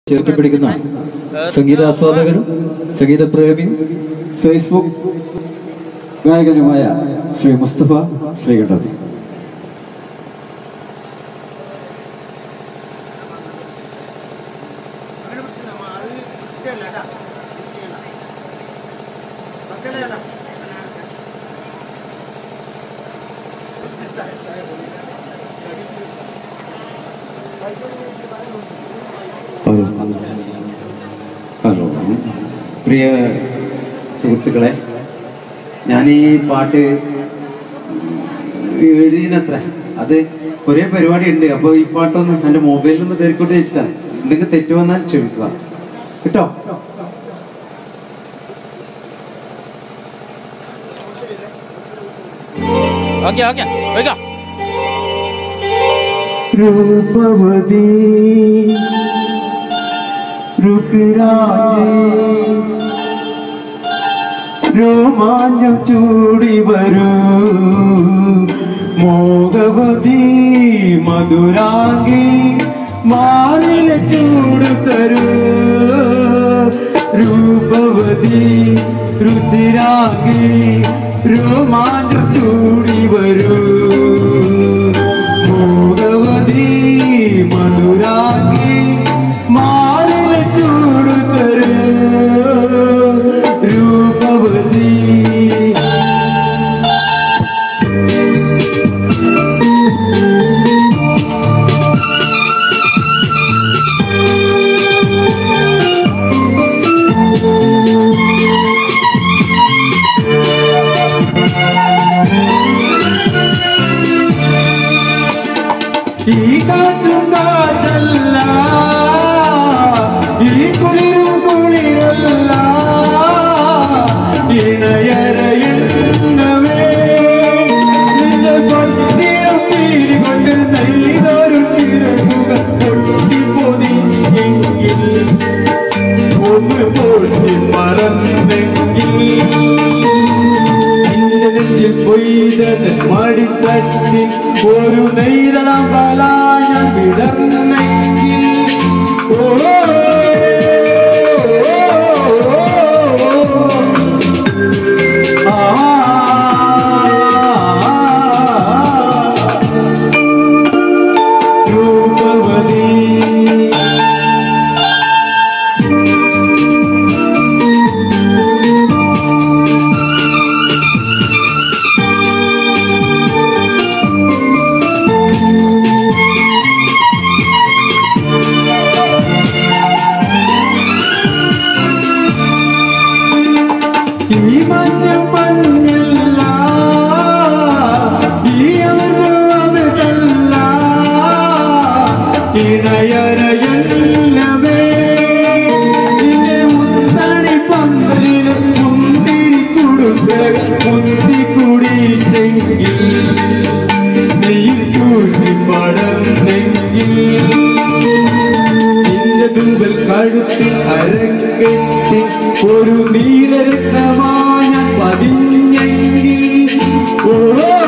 ചേർത്ത് പിടിക്കുന്ന സംഗീതാസ്വാദകനും സംഗീതപ്രേമിയും ഫേസ്ബുക്ക് ഗായകനുമായ ശ്രീ മുസ്തഫ ശ്രീകണ്ഠൻ ഹലോ ഹലോ പ്രിയ സുഹൃത്തുക്കളെ ഞാൻ ഈ പാട്ട് എഴുതിയത്ര അത് കുറേ പരിപാടി ഉണ്ട് അപ്പോൾ ഈ പാട്ടൊന്ന് എൻ്റെ മൊബൈലിൽ നിന്ന് തിരക്കോട്ട് വെച്ചിട്ടാണ് എന്തെങ്കിലും തെറ്റ് വന്നാൽ ക്ഷമിക്കുക കേട്ടോ ഓക്കെ ഓക്കെ വെക്കാം രൂപവതി രുക്രാജി രോമാഞ്ചം ചൂടി വരൂ മോഹവതി മധുരാംഗി മാറിലെ ചൂട് തരൂ രൂപവതി രുചിരാംഗി രോമാഞ്ചം ചൂടി വരൂ ഭോഗവതി മധുരാംഗി മാറില ചൂട് തരൂ രൂപവതി ഈ കാറ്റും കാറ്റല്ല ഈ കുളിരും കുളിരല്ല ഇണയരയുന്നവേ നിന്റെ പൊന്നിയും തീരി കൊണ്ട് നെയ്തൊരു ചിറകുക പൊട്ടിപ്പൊതിയെങ്കിൽ ഒന്ന് പൊട്ടി മറന്നെങ്കിൽ നിന്റെ നെഞ്ചിൽ പൊയ്തത് മടിത്തട്ടി ഒരു നെയ്തളം പല ഞാൻ വിടർന്നെങ്കിൽ ഓ രൂപവതി ഈ മഞ്ഞും മഞ്ഞില്ല ഈ അമൃതമൃതല്ല ഇണയരയല്ലവേ നിന്നെ മുത്തണി പന്തലിലും മുന്തിരി കുടുംബ മുന്തി കുടിച്ചെങ്കിൽ നെയ്യിൽ ചൂണ്ടി പടന്നെങ്കിൽ നിന്റെ തുമ്പൽ കഴുത്തിൽ അരക്കെട്ടി ഒരു നീലരക്തമായ പതിഞ്ഞെങ്കിൽ ഓ